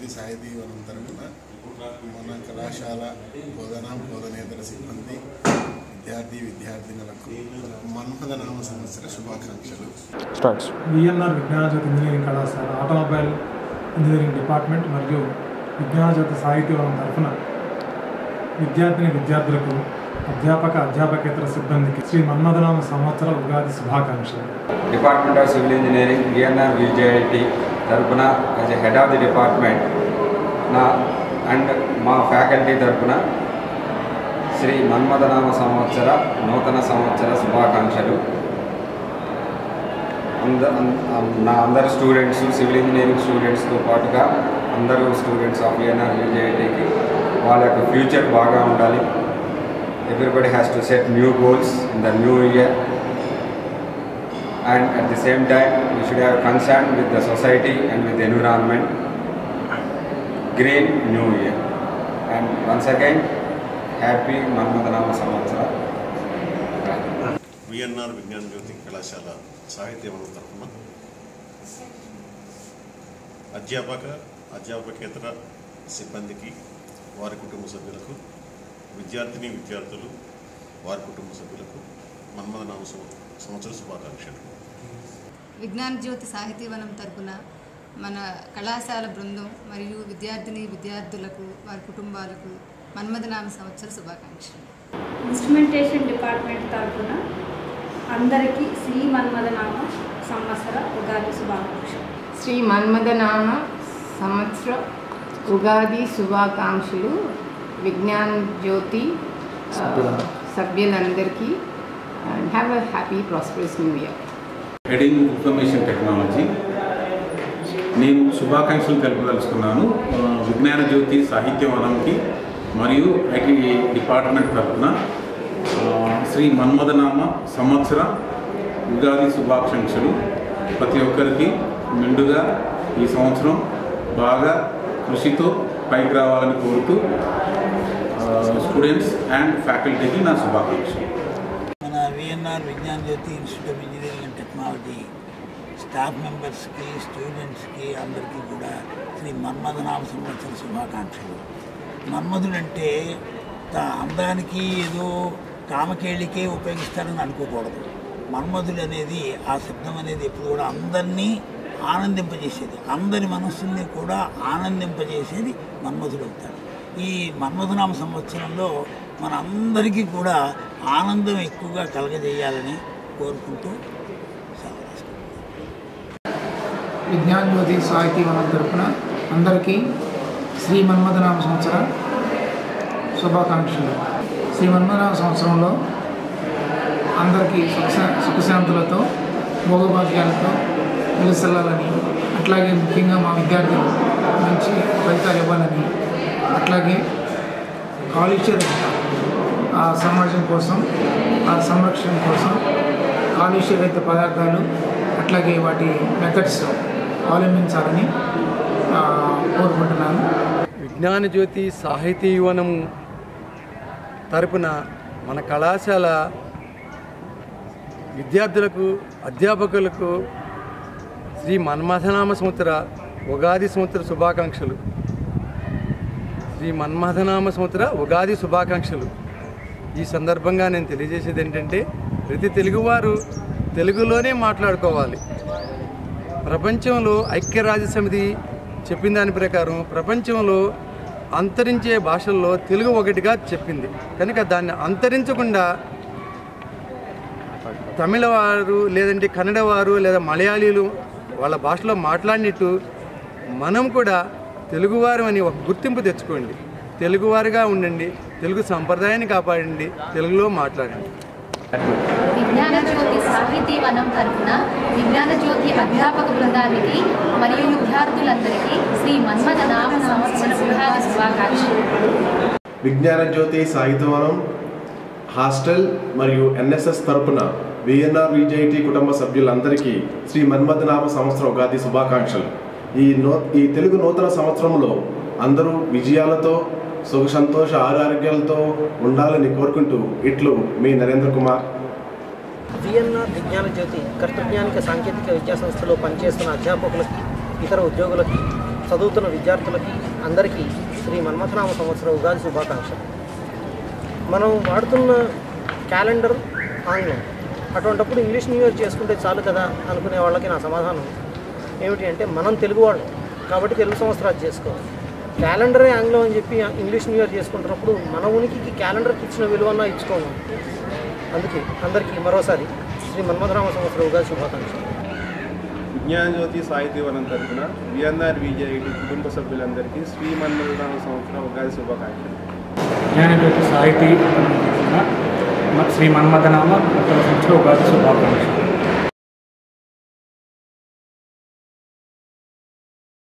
జ్యోతి సాహితీ వనం తరఫున మన కళాశాల బోధన బోధనేతర సిబ్బంది విద్యార్థి విద్యార్థినులకు మన్మథ నామ సంవత్సర శుభాకాంక్షలు స్టార్ట్స్ విఎన్ఆర్ విజ్ఞానజ్యోతి ఇంజనీరింగ్ కళాశాల ఆటోమొబైల్ ఇంజనీరింగ్ డిపార్ట్మెంట్ మరియు విజ్ఞానజ్యోతి సాహిత్యవనం తరఫున విద్యార్థిని విద్యార్థులకు అధ్యాపక అధ్యాపకేతర సిబ్బందికి శ్రీ మన్మథనామ సంవత్సర ఉగాది శుభాకాంక్షలు department of civil engineering VNR VJIT తరపున as a head of the department నా అండ్ మా ఫ్యాకల్టీ తరపున శ్రీ మన్మథనామ సంవత్సర నూతన సంవత్సర శుభాకాంక్షలు అంద అం- నా అందరు స్టూడెంట్స్ సివిల్ ఇంజనీరింగ్ స్టూడెంట్స్తో పాటుగా అందరూ స్టూడెంట్స్ ఆఫ్ విఎన్ఆర్ విజేఐటికి వాళ్ళ యొక్క ఫ్యూచర్ బాగా ఉండాలి everybody has to set new goals in the new year and at the same time we should have concern with the society and with the environment green new year and once again happy manmadanama samvatsara VNR Vignana Jyothi కళాశాల సాహిత్యవనం తరఫున అధ్యాపక అధ్యాపకేతర సిబ్బందికి వారి కుటుంబ సభ్యులకు విద్యార్థిని విద్యార్థులు వారి కుటుంబ సభ్యులకు మన్మథనామ సంవ- సంవత్సర శుభాకాంక్షలు విజ్ఞాన జ్యోతి సాహితీవనం తరపున మన కళాశాల బృందం మరియు విద్యార్థిని విద్యార్థులకు వారి కుటుంబాలకు మన్మథనామ సంవత్సర శుభాకాంక్షలు ఇన్స్ట్రుమెంటేషన్ డిపార్ట్మెంట్ తరఫున అందరికీ శ్రీ మన్మథనామ సంవత్సర ఉగాది శుభాకాంక్షలు శ్రీ మన్మథనామ సంవత్సర ఉగాది శుభాకాంక్షలు విజ్ఞాన్ జ్యోతి ఆ, సభ్యులందరికీ and have a happy prosperous new year heading information technology నేను శుభాకాంక్షలు తెలుపదలుచుకున్నాను ఆ, విజ్ఞాన జ్యోతి సాహిత్యవనంకి మరియు ఐటీ డిపార్ట్మెంట్ తరఫున ఆ, శ్రీ మన్మథనామ సంవత్సర ఉగాది శుభాకాంక్షలు ప్రతి ఒక్కరికి మెండుగా ఈ సంవత్సరం బాగా కృషితో పైకి రావాలని కోరుతూ స్టూడెంట్స్ అండ్ ఫ్యాకల్టీకి నా శుభాకాంక్షలు మన VNR Vignan Jyothi institute of engineering and technology staff మెంబర్స్కి స్టూడెంట్స్కి అందరికీ కూడా శ్రీ మన్మథనామ సంవత్సర శుభాకాంక్షలు మన్మధుడంటే తా అందానికి ఏదో కామకేళికే ఉపయోగిస్తారని అనుకోకూడదు మన్మధుడు అనేది ఆ శబ్దం అనేది ఎప్పుడు కూడా అందరినీ ఆనందింపజేసేది అందరి మనస్సుల్ని కూడా ఆనందింపజేసేది మన్మధుడు అవుతాడు ఈ మన్మథనామ సంవత్సరంలో మన అందరికీ కూడా ఆనందం ఎక్కువగా కలగజేయాలని కోరుకుంటూ సెలవు తీసుకుంటున్నాను. విజ్ఞాన్ జ్యోతి సాహితీ వనం తరపున అందరికీ శ్రీ మన్మథనామ సంవత్సర శుభాకాంక్షలు శ్రీ మన్మథనామ సంవత్సరంలో అందరికీ సుఖ సుఖశాంతులతో భోగభాగ్యాలతో వెలుసెల్లాలని అట్లాగే ముఖ్యంగా మా విద్యార్థులు మంచి ఫలితాలు ఇవ్వాలని అట్లాగే కాలుష్య రహిత ఆ సమాజం కోసం ఆ సంరక్షణ కోసం కాలుష్య రహిత పదార్థాలు అట్లాగే వాటి మెథడ్స్ అవలంబించాలని ఆ, కోరుకుంటున్నాను విజ్ఞాన జ్యోతి సాహితీ యువనం తరపున మన కళాశాల విద్యార్థులకు అధ్యాపకులకు శ్రీ మన్మథనామ సంవత్సర ఉగాది సంవత్సర శుభాకాంక్షలు శ్రీ మన్మథనామ సంవత్సర ఉగాది శుభాకాంక్షలు ఈ సందర్భంగా నేను తెలియజేసేది ఏంటంటే ప్రతి తెలుగువారు తెలుగులోనే మాట్లాడుకోవాలి ప్రపంచంలో ఐక్యరాజ్య సమితి చెప్పిన దాని ప్రకారం ప్రపంచంలో అంతరించే భాషల్లో తెలుగు ఒకటిగా చెప్పింది కనుక దాన్ని అంతరించకుండా తమిళ వారు లేదంటే కన్నడ వారు లేదా మలయాళీలు వాళ్ళ భాషలో మాట్లాడినట్టు మనం కూడా తెలుగువారు అని ఒక గుర్తింపు తెచ్చుకోండి తెలుగువారుగా ఉండండి తెలుగు సంప్రదాయాన్ని కాపాడండి తెలుగులో మాట్లాడండి విజ్ఞాన జ్యోతి సాహితీ వనం తరఫున విజ్ఞాన జ్యోతి అధ్యాపక బృందానికి మరియు విద్యార్థులందరికీ శ్రీ మన్మథ నామ సంవత్సర ఉగాది శుభాకాంక్షలు విజ్ఞాన జ్యోతి సాహిత్యవనం హాస్టల్ మరియు ఎన్ఎస్ఎస్ తరపున విఎన్ఆర్ విజైటి కుటుంబ సభ్యులందరికీ శ్రీ మన్మథనామ సంవత్సరం ఉగాది శుభాకాంక్షలు ఈ నూ ఈ తెలుగు నూతన సంవత్సరంలో అందరూ విజయాలతో సుఖ సంతోష ఆరోగ్యాలతో ఉండాలని కోరుకుంటూ ఇట్లు మీ నరేంద్ర కుమార్ విఎన్ఆర్ విజ్ఞాన జ్యోతి కర్తృజ్ఞానిక సాంకేతిక విద్యా సంస్థలో పనిచేస్తున్న అధ్యాపకులకి ఇతర ఉద్యోగులకి చదువుతున్న విద్యార్థులకి అందరికీ శ్రీ మన్మథనామ సంవత్సర ఉగాది శుభాకాంక్షలు మనం వాడుతున్న క్యాలెండర్ ఆంగ్లం అటువంటప్పుడు ఇంగ్లీష్ న్యూ ఇయర్ చేసుకుంటే చాలు కదా అనుకునే వాళ్ళకి నా సమాధానం ఏమిటి అంటే మనం తెలుగు వాళ్ళు కాబట్టి తెలుగు సంవత్సరాలు చేసుకోవాలి క్యాలెండరే ఆంగ్లం అని చెప్పి ఇంగ్లీష్ న్యూ ఇయర్ చేసుకుంటున్నప్పుడు మన ఉనికికి క్యాలెండర్కి ఇచ్చిన విలువన్నా ఇచ్చుకోము అందుకే అందరికీ మరోసారి శ్రీ మన్మథరామ సంవత్సర ఉగాది శుభాకాంక్షలు విజ్ఞాన జ్యోతి సాహితీవనం తరఫున విఎన్ఆర్ విజయటి కుటుంబ సభ్యులందరికీ శ్రీ మన్మథనామ సంవత్సరం ఉగాది శుభాకాంక్షలు జ్ఞానజ్యోతి సాహితీ తరఫున శ్రీ మన్మథనామ సంవత్సర ఉగాది శుభాకాంక్షలు